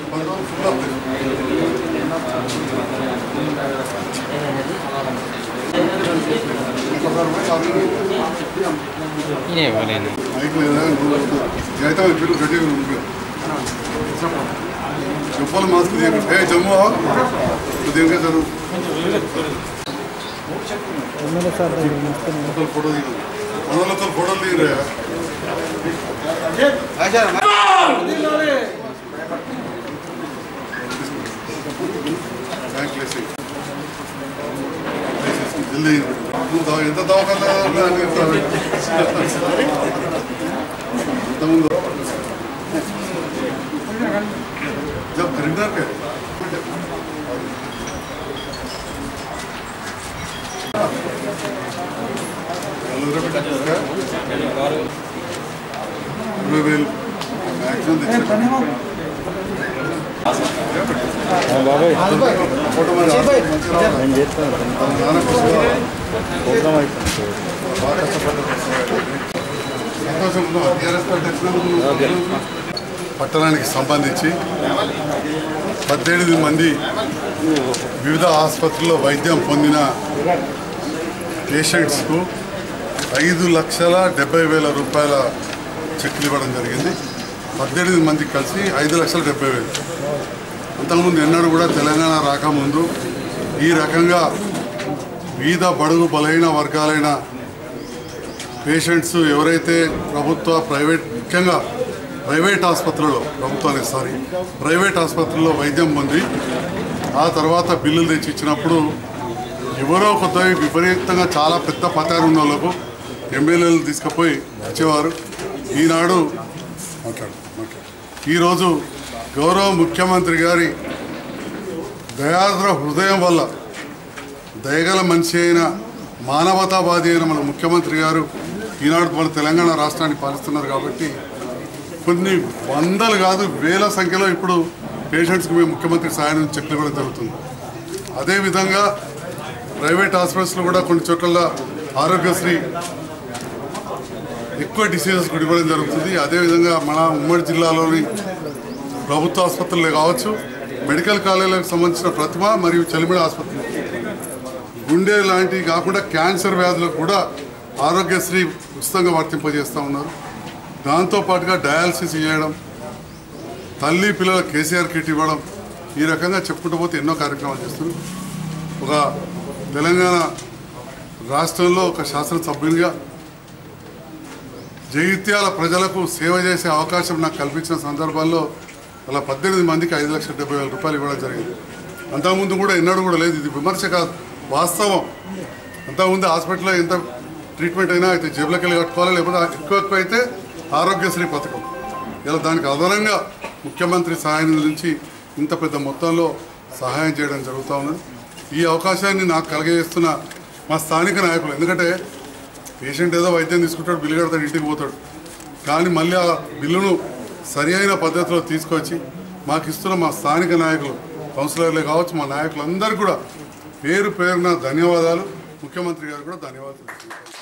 నేనే ఇవ్వలేను చెప్పాలి మాస్క్ ఏ జమ్మూ దేనికే చదువు ఫోటో దిగు అందులో ఫోటోలు దిగిరా బ్యాంక్ లేసి జల్దీ నువ్వు దా- ఎంత దవాఖానా ఎంతమంది जब खरीदार के ఫోటో నేను చేస్తాను ప్రోగ్రామ్ అయిపోయింది సంతోషం టీఆర్ఎస్ పార్టీ వచ్చినందుకు పట్టణానికి సంబంధించి పద్దెనిమిది మంది వివిధ ఆసుపత్రుల్లో వైద్యం పొందిన పేషెంట్స్కు ఐదు లక్షల డెబ్బై వేల రూపాయల చెక్కులు ఇవ్వడం జరిగింది పద్దెనిమిది మందికి కలిసి ఐదు లక్షల డెబ్బై వేలు అంతకుముందు ఎన్నడూ కూడా తెలంగాణ రాకముందు ఈ రకంగా వివిధ బడుగు బలహీన వర్గాలైన పేషెంట్స్ ఎవరైతే ప్రభుత్వ ప్రైవేట్ ముఖ్యంగా ప్రైవేట్ ఆసుపత్రుల్లో ప్రభుత్వానికి సారీ ప్రైవేట్ ఆసుపత్రుల్లో వైద్యం పొంది ఆ తర్వాత బిల్లులు తెచ్చి ఇచ్చినప్పుడు ఎవరో కొత్త విపరీతంగా చాలా పెద్ద పతారు ఉన్న వాళ్ళకు ఎమ్మెల్యేలు తీసుకుపోయి ఇచ్చేవారు ఈనాడు మాట్లాడు మాట్లాడు ఈరోజు గౌరవ ముఖ్యమంత్రి గారి దయాద్ర హృదయం వల్ల దయగల మనిషి అయిన మానవతావాది అయిన మన ముఖ్యమంత్రి గారు ఈనాడు మన తెలంగాణ రాష్ట్రాన్ని పాలిస్తున్నారు కాబట్టి కొన్ని వందలు కాదు వేల సంఖ్యలో ఇప్పుడు పేషెంట్స్కి మేము ముఖ్యమంత్రి సహాయం నుంచి చెక్లు ఇవ్వడం జరుగుతుంది అదేవిధంగా ప్రైవేట్ హాస్పిటల్స్లో కూడా కొన్ని చోట్ల ఆరోగ్యశ్రీ ఎక్కువ డిసీజెస్ కూడా ఇవ్వడం జరుగుతుంది అదేవిధంగా మన ఉమ్మడి జిల్లాలోని ప్రభుత్వ ఆసుపత్రులు కావచ్చు మెడికల్ కాలేజీలకు సంబంధించిన ప్రతిమ మరియు చలిమిడ ఆసుపత్రి గుండె లాంటివి కాకుండా క్యాన్సర్ వ్యాధులకు కూడా ఆరోగ్యశ్రీ ఉచితంగా వర్తింపజేస్తూ ఉన్నారు దాంతోపాటుగా డయాలసిస్ చేయడం తల్లి పిల్లల కేసీఆర్ కిట్ ఇవ్వడం ఈ రకంగా చెప్పుకుంటూ పోతే ఎన్నో కార్యక్రమాలు చేస్తున్నారు ఒక తెలంగాణ రాష్ట్రంలో ఒక శాసనసభ్యునిగా జగిత్యాల ప్రజలకు సేవ చేసే అవకాశం నాకు కల్పించిన సందర్భాల్లో అలా పద్దెనిమిది మందికి ఐదు లక్షల డెబ్బై వేల రూపాయలు ఇవ్వడం జరిగింది అంతకుముందు కూడా ఎన్నడూ కూడా లేదు ఇది విమర్శ కాదు వాస్తవం అంతకుముందు హాస్పిటల్లో ఎంత ట్రీట్మెంట్ అయినా అయితే జేబులోకి వెళ్ళి కట్టుకోవాలి లేకపోతే ఎక్కువ ఎక్కువ అయితే ఆరోగ్యశ్రీ పథకం ఇలా దానికి అదనంగా ముఖ్యమంత్రి సహాయం నుంచి ఇంత పెద్ద మొత్తంలో సహాయం చేయడం జరుగుతూ ఉన్నది ఈ అవకాశాన్ని నాకు కలగజేస్తున్న మా స్థానిక నాయకులు ఎందుకంటే పేషెంట్ ఏదో వైద్యం తీసుకుంటాడు బిల్లు కడతాడు ఇంటికి పోతాడు కానీ మళ్ళీ ఆ బిల్లును సరి అయిన పద్ధతిలో తీసుకొచ్చి మాకు ఇస్తున్న మా స్థానిక నాయకులు కౌన్సిలర్లే కావచ్చు మా నాయకులందరికీ కూడా పేరు పేరున ధన్యవాదాలు ముఖ్యమంత్రి గారు కూడా ధన్యవాదాలు